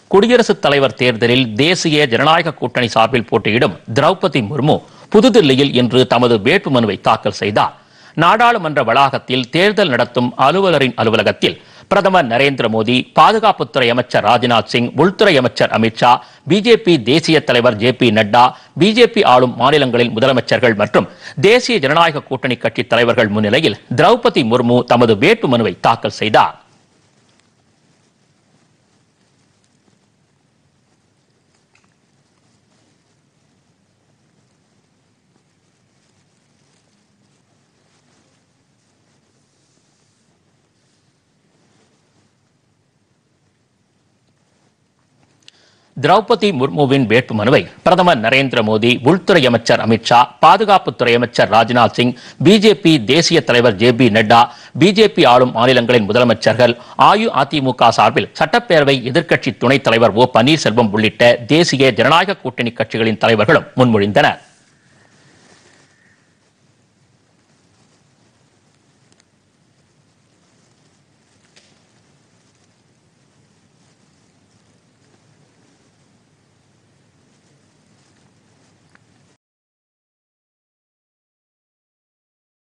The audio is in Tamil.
குடியரசுத் தலைவர் தேர்தலில் தேசிய ஜனநாயக கூட்டணி சார்பில் போட்டியிடும் திரௌபதி முர்மு புதுதில்லியில் இன்று தமது வேட்புமனுவை தாக்கல் செய்தார் நாடாளுமன்ற வளாகத்தில் தேர்தல் நடத்தும் அலுவலரின் அலுவலகத்தில் பிரதமர் நரேந்திர மோடி பாதுகாப்புத்துறை அமைச்சர் ராஜ்நாத் சிங் உள்துறை அமைச்சர் அமித்ஷா பிஜேபி தேசிய தலைவர் ஜே பி நட்டா பிஜேபி ஆளும் மாநிலங்களின் முதலமைச்சர்கள் மற்றும் தேசிய ஜனநாயக கூட்டணி கட்சி தலைவர்கள் முன்னிலையில் திரௌபதி முர்மு தமது வேட்புமனுவை தாக்கல் செய்தார் திரௌபதி முர்முவின் வேட்புமனுவை பிரதமர் நரேந்திர மோடி உள்துறை அமைச்சர் அமித்ஷா பாதுகாப்புத்துறை அமைச்சர் ராஜ்நாத் சிங் பிஜேபி தேசிய தலைவர் ஜே பி நட்டா பிஜேபி ஆளும் மாநிலங்களின் முதலமைச்சர்கள் அஇஅதிமுக சார்பில் சட்டப்பேரவை எதிர்க்கட்சி துணைத் தலைவர் ஓ பன்னீர்செல்வம் உள்ளிட்ட தேசிய ஜனநாயக கூட்டணி கட்சிகளின் தலைவர்களும் முன்மொழிந்தனர்